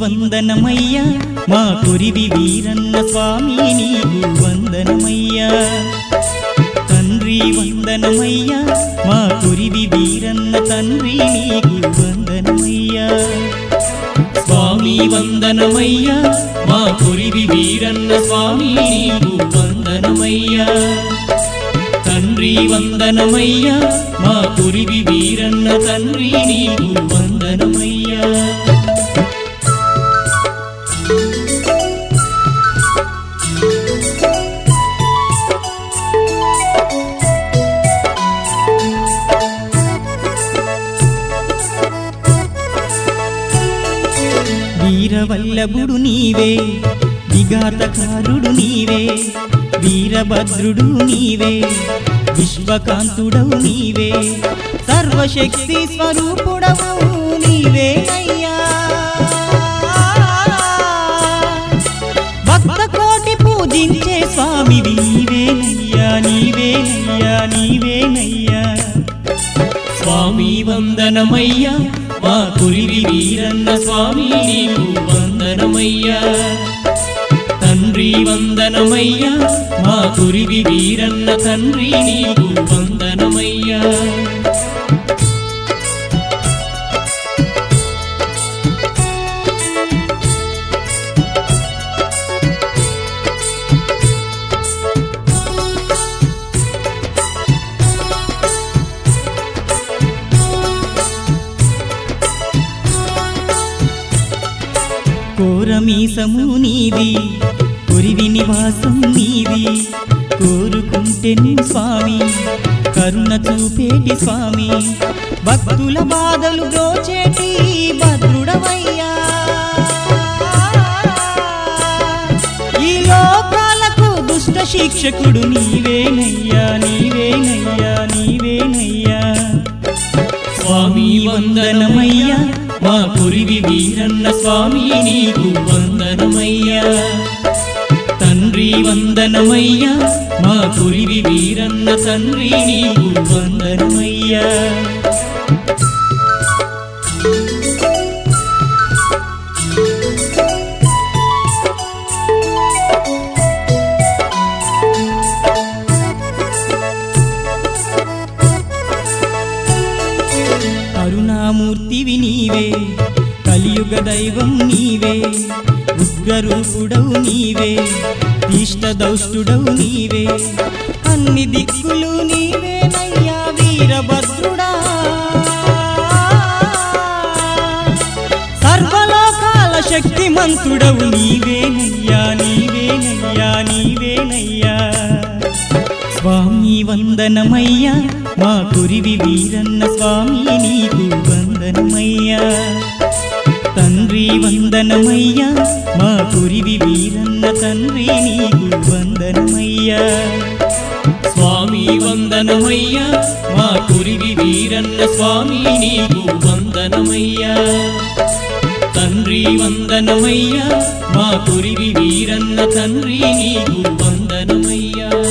వందనమయ్యా మా కురివి వీరన్న స్వామి నీకు వందనమయ్యా తండ్రి వందనమయ్యా మా కురివి వీరన్న తండ్రి నీకు వందనమయ్యా స్వామి వందనమయ్యా మా కురివి వీరన్న స్వామి నీకు వందనమయ్యా తండ్రి వందనమయ్యా మా కురివి వీరన్న తండ్రి నీకు వందనమయ్యా వీరవల్లభుడు నీవే విఘాతకారుడు నీవే వీరభద్రుడు నీవే విశ్వకాంతుడవు నీవే సర్వశక్తి స్వరూపుడవు నీవే అయ్యా భక్త కోటి పూజించే స్వామివి నీవేనయ్యా నీవేనయ్యా నీవేనయ్యా స్వామి వందనమయ్యా మా కురివి వీరన్న స్వామి నీకు వందనమయ్యా తండ్రి వందనమయ్యా మా కురివి వీరన్న తండ్రి నీకు వందనమయ్యా కోరమీసము నీది కొరివి నివాసం నీది కోరుకుంటే నీ స్వామి కరుణ చూపేటి స్వామి భక్తుల బాధలు దోచేటి భద్రుడవయ్యా ఈ లోకాలకు దుష్ట శిక్షకుడు నీవేనయ్యా నీవేనయ్యా నీవేనయ్యా స్వామి వందనమయ్యా మా కురివి వీరన్న స్వామి నీకు వందనమయ్యా తండ్రి వందనమయ్యా మా కురివి వీరన్న తండ్రి నీకు వందనమయ్యా కరుణామూర్తివి నీవే కలియుగ దైవం నీవే ఉగ్రరూపుడవు నీవే ఇష్టదౌష్టుడవు నీవే అన్ని దిక్కులు నీవేనయ్యా వీరభద్రుడా సర్వలోకాల శక్తిమంతుడవు నీవేనయ్యా నీవేనయ్యా నీవేనయ్యా స్వామి వందనమయ్యా మా కురివి వీరన్న స్వామి నీకు వందనమయ్యా తండ్రి వందనమయ్యా మా కురివి వీరన్న తండ్రి నీకు వందనమయ్యా స్వామి వందనమయ్యా మా కురివి వీరన్న స్వామి నీకు వందనమయ్యా తండ్రి వందనమయ్యా మా కురివి వీరన్న తండ్రి నీకు వందనమయ్యా